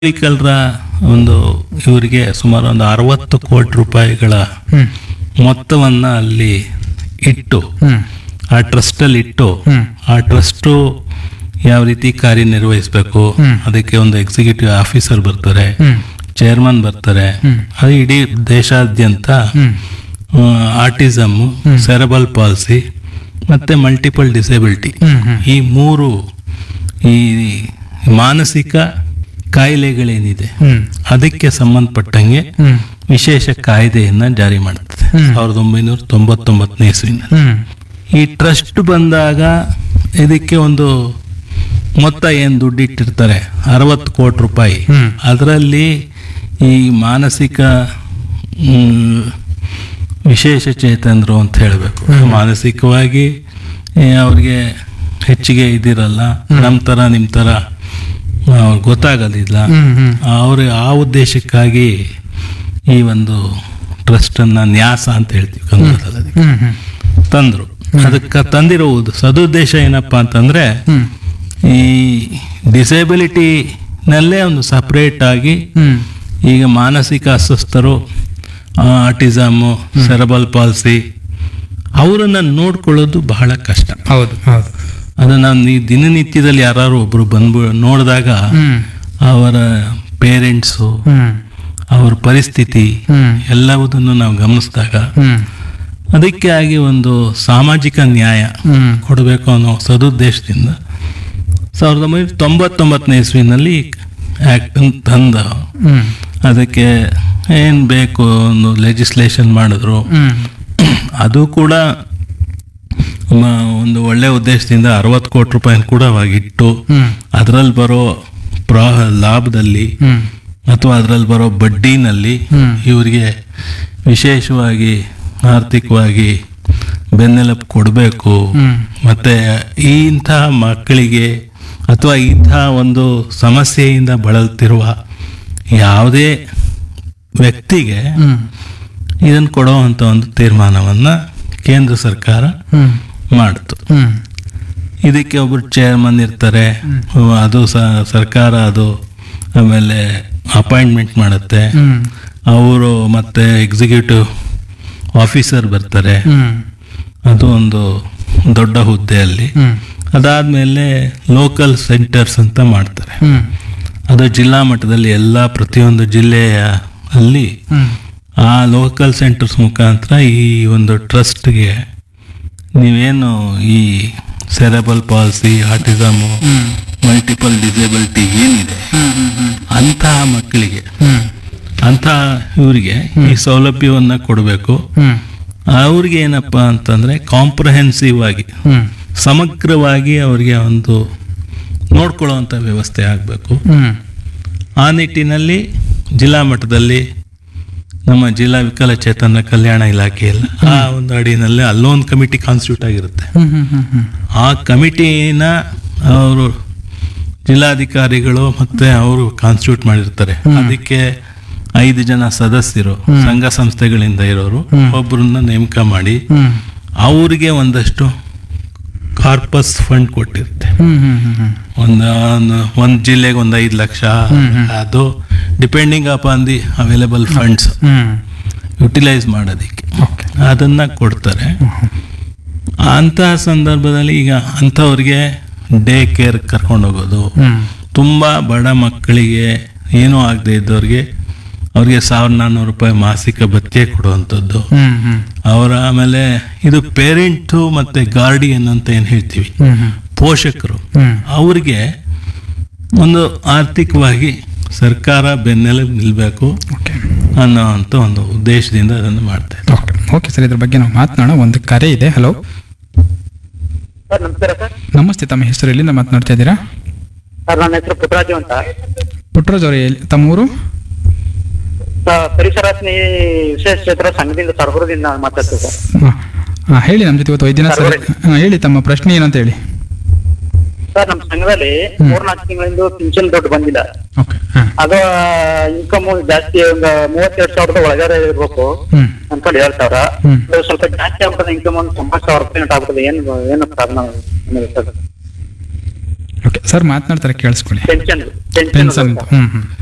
ಅಂಗವಿಕಲರ ಒಂದು ಇವರಿಗೆ ಸುಮಾರು ಒಂದು ಅರವತ್ತು ಕೋಟಿ ರೂಪಾಯಿಗಳ ಹ್ಮ್ ಮೊತ್ತವನ್ನ ಅಲ್ಲಿ ಇಟ್ಟು ಹ್ಮ್ ಆ ಟ್ರಸ್ಟಲ್ಲಿ ಇಟ್ಟು ಹ್ಮ್ ಆ ಟ್ರಸ್ಟು ಯಾವ ರೀತಿ ಕಾರ್ಯನಿರ್ವಹಿಸಬೇಕು ಹ್ಮ್. ಅದಕ್ಕೆ ಒಂದು ಎಕ್ಸಿಕ್ಯೂಟಿವ್ ಆಫೀಸರ್ ಬರ್ತಾರೆ ಹ್ಮ್ ಚೇರ್ಮನ್ ಬರ್ತಾರೆ ಹ್ಮ್. ಅದು ಇಡೀ ದೇಶಾದ್ಯಂತ ಹ್ಮ್ ಆಟಿಸಮ್ ಸೆರಬಲ್ ಪಾಲ್ಸಿ ಮತ್ತೆ ಮಲ್ಟಿಪಲ್ ಡಿಸೇಬಿಲಿಟಿ ಹ್ಮ್ ಹ್ಮ್ ಈ ಮೂರು ಈ ಮಾನಸಿಕ ಕಾಯಿಲೆಗಳೇನಿದೆ ಹ್ಮ್ ಅದಕ್ಕೆ ಸಂಬಂಧಪಟ್ಟಂಗೆ ಹ್ಮ್ ವಿಶೇಷ ಕಾಯ್ದೆಯನ್ನ ಜಾರಿ ಮಾಡುತ್ತದೆ ಹ್ಮ್. ಸಾವಿರದ ಒಂಬೈನೂರ ತೊಂಬತ್ತೊಂಬತ್ತನೇ ಇಸ್ವಿನಲ್ಲಿ ಹ್ಮ್ ಈ ಟ್ರಸ್ಟ್ ಬಂದಾಗ ಇದಕ್ಕೆ ಒಂದು ಮೊತ್ತ ಏನು ದುಡ್ಡಿಟ್ಟಿರ್ತಾರೆ ಅರವತ್ತು ಕೋಟಿ ರೂಪಾಯಿ ಹ್ಮ್. ಅದರಲ್ಲಿ ಈ ಮಾನಸಿಕ ಮ್, ವಿಶೇಷ ಚೇತನರು ಅಂತ ಹೇಳಬೇಕು ಮಾನಸಿಕವಾಗಿ ಏ, ಅವ್ರಿಗೆ ಹೆಚ್ಚಿಗೆ ಇದಿರಲ್ಲ ನಮ್ಮ ಥರ ನಿಮ್ಮ ಥರ ಆ, ಗೊತ್ತಾಗೋದಿಲ್ಲ ಹ್ಮ್ ಹ್ಮ್ ಅವ್ರ ಆ ಉದ್ದೇಶಕ್ಕಾಗಿ ಈ ಒಂದು ಟ್ರಸ್ಟನ್ನು ನ್ಯಾಸ ಅಂತ ಹೇಳ್ತೀವಿ ಕನ್ನಡದಲ್ಲಿ ಅದಕ್ಕೆ. ಹ್ಮ್ ಹ್ಮ್ ತಂದ್ರು ಅದಕ್ಕೆ ತಂದಿರುವುದು ಸದುದ್ದೇಶ ಏನಪ್ಪಾ ಅಂತಂದ್ರೆ ಹ್ಮ್ ಈ ಡಿಸೇಬಿಲಿಟಿನಲ್ಲೇ ಒಂದು ಸಪ್ರೇಟ್ ಆಗಿ ಹ್ಮ್ ಈಗ ಮಾನಸಿಕ ಅಸ್ವಸ್ಥರು ಆಟಿಸಮು ಸೆರಬಲ್ ಪಾಲ್ಸಿ ಅವರನ್ನ ನೋಡ್ಕೊಳ್ಳೋದು ಬಹಳ ಕಷ್ಟ ಹೌದು ಹೌದು ಅದನ್ನ ಈ ದಿನನಿತ್ಯದಲ್ಲಿ ಯಾರು ಒಬ್ರು ಬಂದ್ಬ ನೋಡಿದಾಗ ಹ್ಮ್ ಅವರ ಪೇರೆಂಟ್ಸು ಹ್ಮ್ ಅವ್ರ ಪರಿಸ್ಥಿತಿ ಹ್ಮ್ ಎಲ್ಲವುದನ್ನು ನಾವು ಗಮನಿಸಿದಾಗ ಹ್ಮ್ ಅದಕ್ಕೆ ಆಗಿ ಒಂದು ಸಾಮಾಜಿಕ ನ್ಯಾಯ ಹ್ಮ್ ಕೊಡಬೇಕು ಅನ್ನೋ ಸದುದ್ದೇಶದಿಂದ ಸಾವಿರದ ಒಂಬೈನೂರ ತೊಂಬತ್ತೊಂಬತ್ತನೇ ಇಸ್ವಿನಲ್ಲಿ ಆ್ಯಕ್ಟ್ ತಂದ ಹ್ಮ್ ಅದಕ್ಕೆ ಏನು ಬೇಕು ಒಂದು ಲೆಜಿಸ್ಲೇಷನ್ ಮಾಡಿದ್ರು ಹ್ಮ್ ಅದು ಕೂಡ ಮ- ಒಂದು ಒಳ್ಳೆ ಉದ್ದೇಶದಿಂದ ಅರವತ್ತು ಕೋಟಿ ರೂಪಾಯಿನ ಕೂಡ ಅವಾಗಿಟ್ಟು ಹ್ಮ್ ಅದರಲ್ಲಿ ಬರೋ ಪ್ರಾ ಲಾಭದಲ್ಲಿ ಹ್ಮ್ ಅಥವಾ ಅದರಲ್ಲಿ ಬರೋ ಬಡ್ಡಿನಲ್ಲಿ ಹ್ಮ್. ಇವರಿಗೆ ವಿಶೇಷವಾಗಿ ಆರ್ಥಿಕವಾಗಿ ಬೆನ್ನೆಲುಬು ಕೊಡಬೇಕು ಹ್ಮ್ ಮತ್ತೆ ಈ ಇಂತಹ ಮಕ್ಕಳಿಗೆ ಅಥವಾ ಇಂತಹ ಒಂದು ಸಮಸ್ಯೆಯಿಂದ ಬಳಲ್ತಿರುವ ಯಾವುದೇ ವ್ಯಕ್ತಿಗೆ ಹ್ಮ್ ಇದನ್ನು ಕೊಡುವಂಥ ಒಂದು ತೀರ್ಮಾನವನ್ನ ಕೇಂದ್ರ ಸರ್ಕಾರ ಹ್ಮ್ ಮಾಡಿತು ಹ್ಮ್ ಇದಕ್ಕೆ ಒಬ್ಬರು ಚೇರ್ಮನ್ ಇರ್ತಾರೆ ಅದು ಸ- ಸರ್ಕಾರ ಅದು ಆಮೇಲೆ ಅಪಾಯಿಂಟ್ಮೆಂಟ್ ಮಾಡುತ್ತೆ ಹ್ಮ್ ಅವರು ಮತ್ತೆ ಎಕ್ಸಿಕ್ಯೂಟಿವ್ ಆಫೀಸರ್ ಬರ್ತಾರೆ ಹ್ಮ್ ಅದು ಒಂದು ದೊಡ್ಡ ಹುದ್ದೆಯಲ್ಲಿ ಹ್ಮ್ ಅದಾದಮೇಲೆ ಲೋಕಲ್ ಸೆಂಟರ್ಸ್ ಅಂತ ಮಾಡ್ತಾರೆ ಹ್ಮ್ ಅದು ಜಿಲ್ಲಾ ಮಟ್ಟದಲ್ಲಿ ಎಲ್ಲ ಪ್ರತಿಯೊಂದು ಜಿಲ್ಲೆಯ ಅಲ್ಲಿ ಹ್ಮ್ ಆ ಲೋಕಲ್ ಸೆಂಟರ್ಸ್ ಮುಖಾಂತರ ಈ ಒಂದು ಟ್ರಸ್ಟ್ಗೆ ನೀವೇನು ಈ ಸೆರೆಬಲ್ ಪಾಲ್ಸಿ ಆಟಿಸಮು ಹ್ಮ್ ಮಲ್ಟಿಪಲ್ ಡಿಸೇಬಿಲಿಟಿ ಏನಿದೆ ಹ್ಮ್ ಹ್ಮ್ ಹ್ಮ್ ಅಂತಹ ಮಕ್ಕಳಿಗೆ ಹ್ಮ್ ಅಂಥ ಇವರಿಗೆ ಈ ಸೌಲಭ್ಯವನ್ನು ಕೊಡಬೇಕು ಹ್ಮ್ ಅವ್ರಿಗೆ ಏನಪ್ಪ ಅಂತಂದ್ರೆ ಕಾಂಪ್ರಹೆನ್ಸಿವ್ ಆಗಿ ಹ್ಮ್ ಸಮಗ್ರವಾಗಿ ಅವರಿಗೆ ಒಂದು ನೋಡ್ಕೊಳ್ಳುವಂಥ ವ್ಯವಸ್ಥೆ ಆಗಬೇಕು ಹ್ಮ್ ಆ ನಿಟ್ಟಿನಲ್ಲಿ ಜಿಲ್ಲಾ ಮಟ್ಟದಲ್ಲಿ ನಮ್ಮ ಜಿಲ್ಲಾ ವಿಕಲಚೇತನ ಕಲ್ಯಾಣ ಇಲಾಖೆಯಲ್ಲಿ ಆ ಒಂದು ಅಡಿನಲ್ಲಿ ಅಲ್ಲೊಂದು ಕಮಿಟಿ ಕಾನ್ಸ್ಟಿಟ್ಯೂಟ್ ಆಗಿರುತ್ತೆ ಹ್ಮ್ ಹ್ಮ್ ಹ್ಮ್ ಹ್ಮ್ ಆ ಕಮಿಟಿನ ಅವರು ಜಿಲ್ಲಾಧಿಕಾರಿಗಳು ಮತ್ತೆ ಅವರು ಕಾನ್ಸ್ಟಿಟ್ಯೂಟ್ ಮಾಡಿರ್ತಾರೆ ಅದಕ್ಕೆ ಐದು ಜನ ಸದಸ್ಯರು ಸಂಘ ಸಂಸ್ಥೆಗಳಿಂದ ಇರೋರು ಒಬ್ಬರನ್ನ ನೇಮಕ ಮಾಡಿ ಹ್ಮ್ ಅವರಿಗೆ ಒಂದಷ್ಟು ಕಾರ್ಪಸ್ ಫಂಡ್ ಕೊಟ್ಟಿರುತ್ತೆ ಹ್ಮ್ ಹ್ಮ್ ಹ್ಮ್ ಹ್ಮ್ ಒಂದು ಒಂದು ಜಿಲ್ಲೆಗೆ ಒಂದು ಐದು ಲಕ್ಷ ಅದು depending upon the available funds hmm utilise ಮಾಡೋದಕ್ಕೆ ಓಕೆ ಅದನ್ನ ಕೊಡ್ತಾರೆ ಅಂತಹ ಸಂದರ್ಭದಲ್ಲಿ ಈಗ ಅಂಥವ್ರಿಗೆ ಡೇ ಕೇರ್ ಕರ್ಕೊಂಡು ಹೋಗೋದು ಹ್ಮ್ ತುಂಬ ಬಡ ಮಕ್ಕಳಿಗೆ ಏನೂ ಆಗದೆ ಇದ್ದವ್ರಿಗೆ ಅವ್ರಿಗೆ ಸಾವಿರದ ನಾನ್ನೂರು ರೂಪಾಯಿ ಮಾಸಿಕ ಭತ್ಯೆ ಕೊಡುವಂಥದ್ದು ಹ್ಮ್ ಹ್ಮ್ ಅವರ ಆಮೇಲೆ ಇದು ಪೇರೆಂಟು ಮತ್ತು ಗಾರ್ಡಿಯನ್ ಅಂತ ಏನು ಹೇಳ್ತೀವಿ ಹ್ಮ್ ಹ್ಮ್ ಪೋಷಕರು ಹ್ಮ್ ಅವ್ರಿಗೆ ಒಂದು ಆರ್ಥಿಕವಾಗಿ ಸರ್ಕಾರ ಬೆನ್ನೆಲುಬು ನಿಲ್ಲಬೇಕು ಓಕೆ ಅನ್ನೋ ಅಂತ ಒಂದು ಉದ್ದೇಶದಿಂದ ಅದನ್ನು ಮಾಡ್ತಾ ಇದ್ದಾರೆ ಓಕೆ ಓಕೆ ಸರ್ ಇದ್ರ ಬಗ್ಗೆ ನಾವು ಮಾತನಾಡೋಣ ಒಂದು ಕರೆ ಇದೆ ಹಲೋ ಸರ್ ನಮಸ್ಕಾರ ಸರ್ ನಮಸ್ತೆ ತಮ್ಮ ಹೆಸರು ಎಲ್ಲಿಂದ ಮಾತನಾಡ್ತಾ ಇದ್ದೀರಾ ಸರ್ ನನ್ನ ಹೆಸರು ಪುಟ್ಟರಾಜು ಅಂತ ಪುಟ್ಟರಾಜ್ ಅವರೇ ಎಲ್ಲಿ- ತಮ್ಮ ಊರು ಸರ್, ಪರಿಸರ ಸ್ನೇಹಿ ವಿಶೇಷ ಕ್ಷೇತ್ರ ಸಂಘದಿಂದ ಸರಗುರದಿಂದ ಮಾತಾಡ್ತೀವಿ ಸರ್ ಹಾಂ ಹಾಂ ಹೇಳಿ ನಮ್ಮ ಜೊತೆ ಇವತ್ತು ವೈದ್ಯನಾಥ್ ಸರ್ ಹಾಂ ಹೇಳಿ ತಮ್ಮ ಪ್ರಶ್ನೆ ಏನಂತ ಹೇಳಿ ಸರ್ ನಮ್ಮ ಸಂಘದಲ್ಲಿ ಮೂರ್ನಾಲ್ಕು ತಿಂಗಳಿಂದ ಪಿಂಚಣಿ ದುಡ್ಡು ಬಂದಿಲ್ಲ ಓಕೆ ಹಾಂ ಅದು ಇನ್ಕಮ್ ಜಾಸ್ತಿ ಒಂದು ಮೂವತ್ತೆರಡು ಸಾವಿರದ ಒಳಗಡೆ ಇರ್ಬೇಕು ಹ್ಞೂ ಅನ್ಕೊಂಡು ಏಳು ಸಾವಿರ ಹ್ಮ್. ಅದು ಸ್ವಲ್ಪ ಜಾಸ್ತಿ ಆಗ್ಬಿಟ್ಟದೆ ಇನ್ಕಮ್ ಒಂದು ತೊಂಬತ್ತು ಸಾವಿರ ರೂಪಾಯಿ ಆಗ್ಬಿಟ್ಟದೆ ಏನು ಏನು ಕಾರಣ ಅನ್ನೋದು ಸರ್ ಓಕೆ ಸರ್ ಮಾತನಾಡ್ತಾರೆ ಕೇಳಿಸ್ಕೊಳ್ಳಿ ಪೆನ್ಷನ್ ಪೆನ್ಷನ್ ಪೆನ್ಷನ್ ಹ್ಞೂ ಹ್ಞೂ